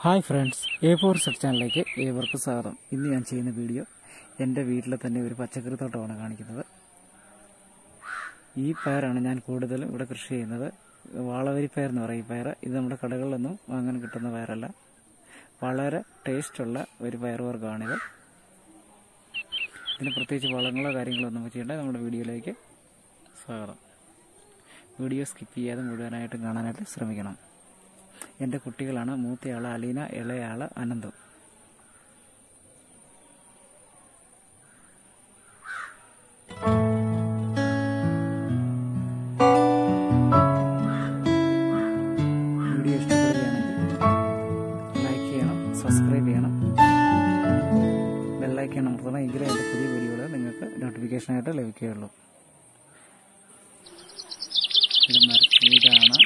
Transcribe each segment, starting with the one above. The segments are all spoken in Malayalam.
hi friends A four set ചാനലിലേക്ക് ഏവർക്കും സ്വാഗതം ഇന്ന് ഞാൻ ചെയ്യുന്ന വീഡിയോ എൻ്റെ വീട്ടിലെ തന്നെ ഒരു പച്ചക്കറി തോട്ടമാണ് കാണിക്കുന്നത് ഈ പയറാണ് ഞാൻ കൂടുതലും ഇവിടെ കൃഷി ചെയ്യുന്നത് വാളവരി പയർ എന്ന് പറയും ഈ പയർ ഇത് നമ്മുടെ കടകളിലൊന്നും വാങ്ങാൻ കിട്ടുന്ന പയറല്ല വളരെ ടേസ്റ്റുള്ള ഒരു പയർ വർഗ്ഗമാണിത് ഇതിന് പ്രത്യേകിച്ച് വളങ്ങളോ കാര്യങ്ങളോ ഒന്നും ചെയ്യേണ്ട നമ്മുടെ വീഡിയോയിലേക്ക് സ്വാഗതം വീഡിയോ സ്കിപ്പ് ചെയ്യാതെ മുഴുവനായിട്ടും കാണാനായിട്ട് ശ്രമിക്കണം എൻ്റെ കുട്ടികളാണ് മൂത്തയാള് അലീന ഇളയാള് അനന്തു വീഡിയോ ഇഷ്ടപ്പെടുകയാണെങ്കിൽ ലൈക്ക് ചെയ്യണം സബ്സ്ക്രൈബ് ചെയ്യണം ബെല്ലൈക്കൺ അമർത്തണം എങ്കിലേ എൻ്റെ പുതിയ വീഡിയോകൾ നിങ്ങൾക്ക് നോട്ടിഫിക്കേഷനായിട്ട് ലഭിക്കുകയുള്ളൂ ഇത് മരത്തി ഇതാണ്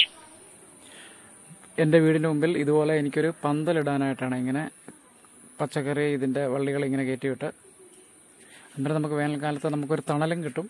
എൻ്റെ വീടിൻ്റെ മുമ്പിൽ ഇതുപോലെ എനിക്കൊരു പന്തലിടാനായിട്ടാണ് ഇങ്ങനെ പച്ചക്കറി ഇതിൻ്റെ വള്ളികൾ ഇങ്ങനെ കയറ്റിവിട്ട് എന്നിട്ട് നമുക്ക് വേനൽക്കാലത്ത് നമുക്കൊരു തണലും കിട്ടും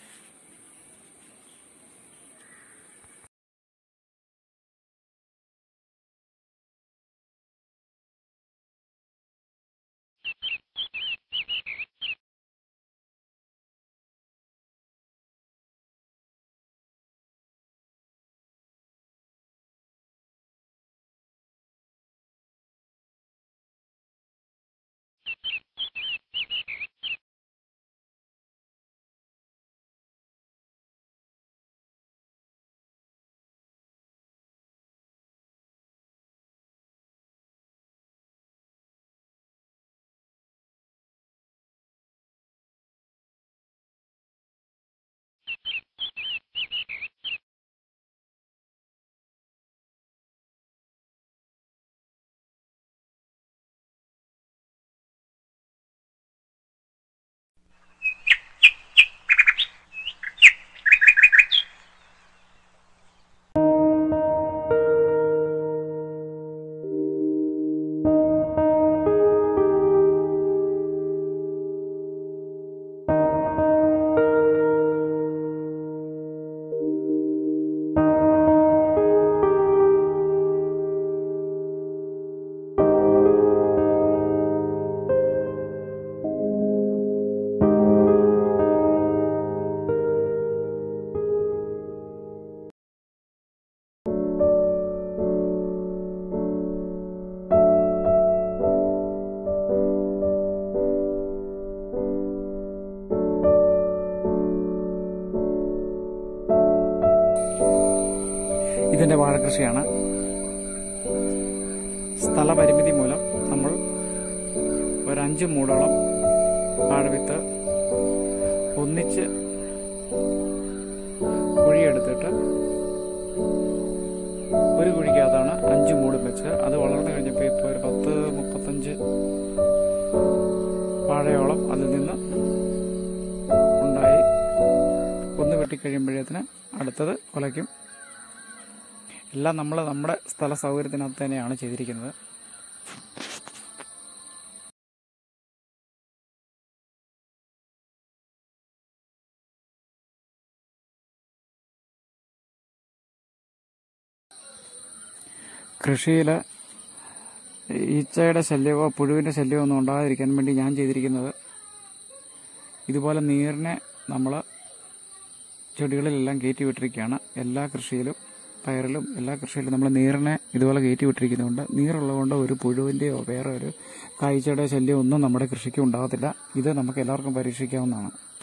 ഇതിൻ്റെ വാഴകൃഷിയാണ് സ്ഥലപരിമിതി മൂലം നമ്മൾ ഒരു അഞ്ച് മൂടോളം വാഴവിത്ത് ഒന്നിച്ച് കുഴിയെടുത്തിട്ട് ഒരു കുഴിക്കകത്താണ് അഞ്ച് മൂടും വെച്ച് അത് വളർന്നു കഴിഞ്ഞപ്പോൾ ഇപ്പോൾ ഒരു പത്ത് മുപ്പത്തഞ്ച് വാഴയോളം അതിൽ നിന്ന് ഉണ്ടായി ഒന്ന് വെട്ടിക്കഴിയുമ്പോഴത്തേന് അടുത്തത് കുലയ്ക്കും എല്ലാം നമ്മൾ നമ്മുടെ സ്ഥല സൗകര്യത്തിനകത്ത് തന്നെയാണ് ചെയ്തിരിക്കുന്നത് കൃഷിയിൽ ഈച്ചയുടെ ശല്യമോ പുഴുവിൻ്റെ ശല്യമോ ഒന്നും ഉണ്ടാകാതിരിക്കാൻ വേണ്ടി ഞാൻ ചെയ്തിരിക്കുന്നത് ഇതുപോലെ നീരിനെ നമ്മൾ ചെടികളിലെല്ലാം കയറ്റി വിട്ടിരിക്കുകയാണ് എല്ലാ കൃഷിയിലും പയറിലും എല്ലാ കൃഷിയിലും നമ്മൾ നീറിനെ ഇതുപോലെ കയറ്റി വിട്ടിരിക്കുന്നതുകൊണ്ട് നീറുള്ളതുകൊണ്ട് ഒരു പുഴുവിൻ്റെയോ വേറെ ഒരു കായ്ച്ചയുടെ ശല്യം ഒന്നും നമ്മുടെ കൃഷിക്ക് ഉണ്ടാകത്തില്ല ഇത് നമുക്ക് എല്ലാവർക്കും പരീക്ഷിക്കാവുന്നതാണ്